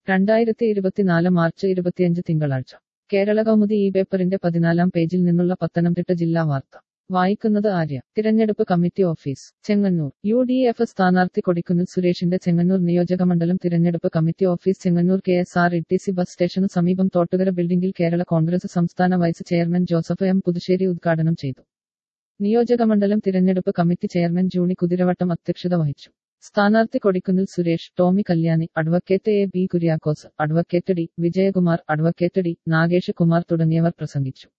രണ്ടായിരത്തി ഇരുപത്തിനാല് മാർച്ച് ഇരുപത്തിയഞ്ച് തിങ്കളാഴ്ച കേരള കൗമുദി ഈ പേപ്പറിന്റെ പതിനാലാം പേജിൽ നിന്നുള്ള പത്തനംതിട്ട ജില്ലാ വാർത്ത വായിക്കുന്നത് ആര്യ തിരഞ്ഞെടുപ്പ് committee office Chengannur U D F സ്ഥാനാർത്ഥി കൊടിക്കുന്നിൽ സുരേഷിന്റെ ചെങ്ങന്നൂർ നിയോജകമണ്ഡലം തിരഞ്ഞെടുപ്പ് committee office Chengannur K S R E T C bus സ്റ്റേഷനു സമീപം തോട്ടുകര ബിൽഡിംഗിൽ കേരള കോൺഗ്രസ് സംസ്ഥാന vice chairman Joseph M Puthussery ഉദ്ഘാടനം ചെയ്തു നിയോജകമണ്ഡലം തിരഞ്ഞെടുപ്പ് കമ്മിറ്റി ചെയർമാൻ ജൂണി കുതിരവട്ടം അധ്യക്ഷത വഹിച്ചു സ്ഥാനാർത്ഥി Kodikunnil Suresh Tomy Kalyani advocate A B Kuriakose advocate D Vijayakumar advocate D Nagesh Kumar തുടങ്ങിയവർ പ്രസംഗിച്ചു